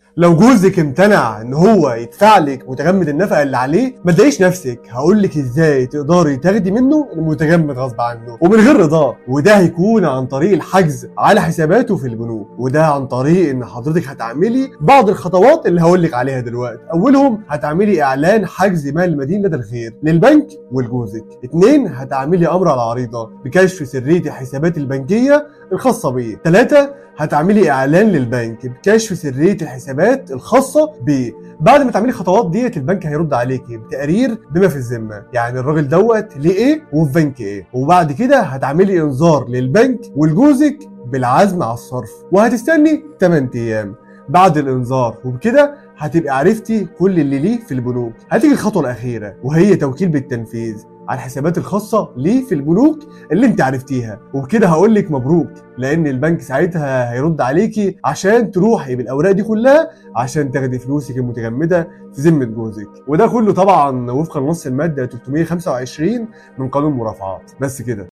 لو جوزك امتنع ان هو يدفع لك متجمد النفقه اللي عليه ما تضايقيش نفسك هقول لك ازاي تقدري تاخدي منه المتجمد غصب عنه ومن غير رضاه وده هيكون عن طريق الحجز على حساباته في البنوك وده عن طريق ان حضرتك هتعملي بعض الخطوات اللي هقول لك عليها دلوقتي اولهم هتعملي اعلان حجز مال المدين لدى الخير للبنك ولجوزك اتنين هتعملي امر على عريضه بكشف سريه الحسابات البنكيه الخاصه بيه ثلاثة هتعملي اعلان للبنك بكشف سريه الحسابات الخاصه بيه بعد ما تعملي الخطوات ديت البنك هيرد عليكي بتقرير بما في الذمه يعني الراجل دوت ليه ايه وفي بنك ايه وبعد كده هتعملي انذار للبنك ولجوزك بالعزم على الصرف وهتستني 8 ايام بعد الانذار وبكده هتبقى عرفتي كل اللي ليه في البنوك هتيجي الخطوه الاخيره وهي توكيل بالتنفيذ على الحسابات الخاصة ليه في البنوك اللي انت عرفتيها وبكده هقول لك مبروك لان البنك ساعتها هيرد عليكي عشان تروحي بالاوراق دي كلها عشان تاخدي فلوسك المتجمدة في ذمة جوزك وده كله طبعا وفقا لنص المادة 325 من قانون المرافعات بس كده